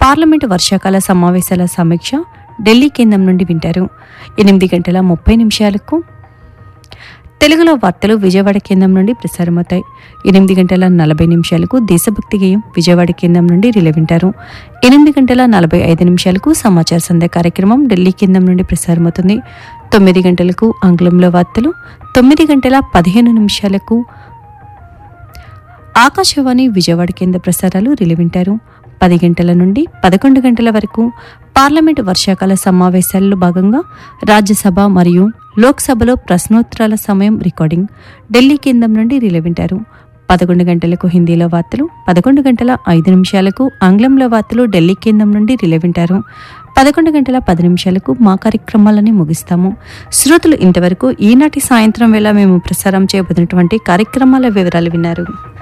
parliament వర్షాకాల సమావేశాల సమీక్ష ఢిల్లీ కేంద్రం నుండి వింటారు ఎనిమిది గంటల ముప్పై నిమిషాలకు తెలుగులో వార్తలు విజయవాడ కేంద్రం నుండి ప్రసారమవుతాయి ఎనిమిది గంటల నలభై నిమిషాలకు దేశభక్తి గేయం విజయవాడ కేంద్రం నుండి రిలే వింటారు ఎనిమిది గంటల నలభై ఐదు నిమిషాలకు సమాచార సంధ్య కార్యక్రమం ఢిల్లీ కేంద్రం నుండి ప్రసారమవుతుంది తొమ్మిది గంటలకు ఆంగ్లంలో వార్తలు తొమ్మిది గంటల పదిహేను నిమిషాలకు ఆకాశవాణి విజయవాడ కేంద్ర ప్రసారాలు రిలే వింటారు పది గంటల నుండి పదకొండు గంటల వరకు పార్లమెంటు వర్షాకాల సమావేశాల్లో భాగంగా రాజ్యసభ మరియు లోక్సభలో ప్రశ్నోత్తరాల సమయం రికార్డింగ్ ఢిల్లీ కేంద్రం నుండి రిలే వింటారు పదకొండు గంటలకు హిందీలో వార్తలు పదకొండు గంటల ఐదు నిమిషాలకు ఆంగ్లంలో వార్తలు ఢిల్లీ కేంద్రం నుండి రిలే వింటారు పదకొండు గంటల పది నిమిషాలకు మా కార్యక్రమాలని ముగిస్తాము శ్రోతలు ఇంతవరకు ఈనాటి సాయంత్రం వేళ మేము ప్రసారం చేయబోతున్నటువంటి కార్యక్రమాల వివరాలు విన్నారు